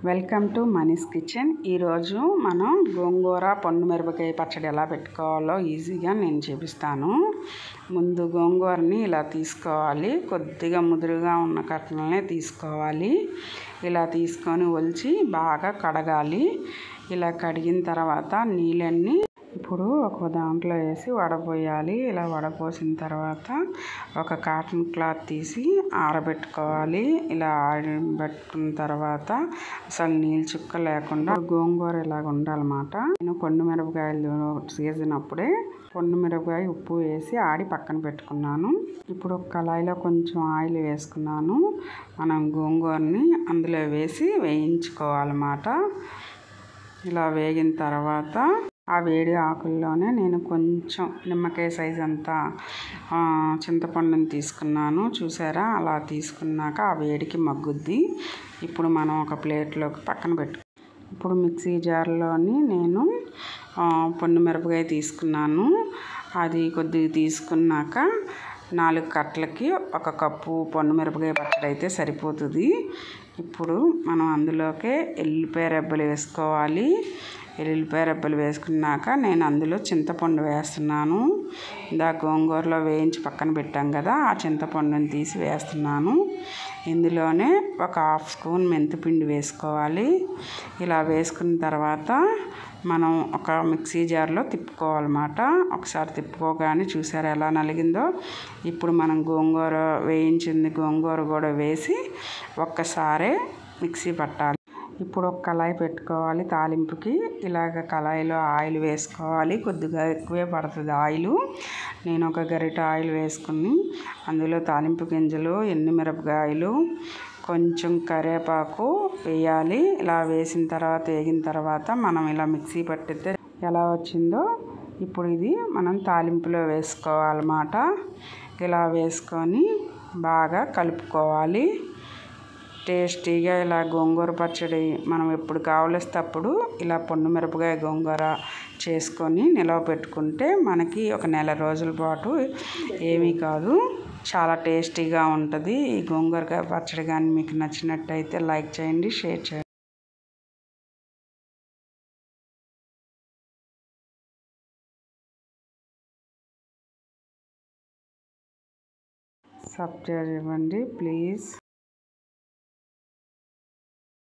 welcome to మనీస్ kitchen ఈరోజు మనం గోంగూర పండు మిరపకాయ పచ్చడి ఎలా పెట్టుకోవాలో ఈజీగా నేను చూపిస్తాను ముందు గోంగూరని ఇలా తీసుకోవాలి కొద్దిగా ముదురుగా ఉన్న కట్టలనే తీసుకోవాలి ఇలా తీసుకొని ఒలిచి బాగా కడగాలి ఇలా కడిగిన తర్వాత నీళ్ళన్నీ ఇప్పుడు ఒక దాంట్లో వేసి వడపోయాలి ఇలా వడపోసిన తర్వాత ఒక కాటన్ క్లాత్ తీసి ఆరబెట్టుకోవాలి ఇలా ఆరబెట్టుకున్న తర్వాత అసలు నీళ్ళు చుక్క లేకుండా గోంగూర ఇలాగ ఉండాలన్నమాట నేను పండు మిరపకాయలు సీజన్ అప్పుడే పండు మిరపకాయ ఉప్పు వేసి ఆడి పక్కన పెట్టుకున్నాను ఇప్పుడు కళాయిలో కొంచెం ఆయిల్ వేసుకున్నాను మనం గోంగూరని అందులో వేసి వేయించుకోవాలన్నమాట ఇలా వేగిన తర్వాత ఆ వేడి ఆకుల్లోనే నేను కొంచెం నిమ్మకాయ సైజ్ అంతా చింతపండుని తీసుకున్నాను చూసారా అలా తీసుకున్నాక ఆ వేడికి మగ్గుద్ది ఇప్పుడు మనం ఒక ప్లేట్లోకి పక్కన పెట్టు ఇప్పుడు మిక్సీ జార్లోని నేను పొన్ను మిరపకాయ తీసుకున్నాను అది కొద్దిగా తీసుకున్నాక నాలుగు కట్టలకి ఒక కప్పు పొన్ను మిరపకాయ పచ్చడి అయితే సరిపోతుంది ఇప్పుడు మనం అందులోకే ఎల్లిపాయ రెబ్బలు వేసుకోవాలి ఎల్లిపాయ రెబ్బలు వేసుకున్నాక నేను అందులో చింతపండు వేస్తున్నాను ఇందా గోంగూరలో వేయించి పక్కన పెట్టాం కదా ఆ చింతపండుని తీసి వేస్తున్నాను ఇందులోనే ఒక హాఫ్ స్పూన్ మెంతిపిండి వేసుకోవాలి ఇలా వేసుకున్న తర్వాత మనం ఒక మిక్సీ జార్లో తిప్పుకోవాలన్నమాట ఒకసారి తిప్పుకోగానే చూసారా ఎలా నలిగిందో ఇప్పుడు మనం గోంగూర వేయించింది గోంగూర కూడా వేసి ఒక్కసారే మిక్సీ పట్టాలి ఇప్పుడు ఒక కళాయి పెట్టుకోవాలి తాలింపుకి ఇలాగ కళాయిలో ఆయిల్ వేసుకోవాలి కొద్దిగా ఎక్కువే పడుతుంది ఆయిల్ నేను ఒక గరిట ఆయిల్ వేసుకుని అందులో తాలింపు గింజలు మిరపకాయలు కొంచెం కరివేపాకు వేయాలి ఇలా వేసిన తర్వాత వేగిన తర్వాత మనం ఇలా మిక్సీ పట్టితే ఎలా వచ్చిందో ఇప్పుడు ఇది మనం తాలింపులో వేసుకోవాలన్నమాట ఇలా వేసుకొని బాగా కలుపుకోవాలి టేస్టీగా ఇలా గోంగూర పచ్చడి మనం ఎప్పుడు కావలిస్తే అప్పుడు ఇలా పొన్ను మిరపకాయ గోంగూర చేసుకొని నిలవ పెట్టుకుంటే మనకి ఒక నెల రోజుల పాటు ఏమీ కాదు చాలా టేస్టీగా ఉంటుంది ఈ గోంగూరకాయ పచ్చడి కానీ మీకు నచ్చినట్టయితే లైక్ చేయండి షేర్ చేయండి సబ్స్క్రైబ్ ఇవ్వండి ప్లీజ్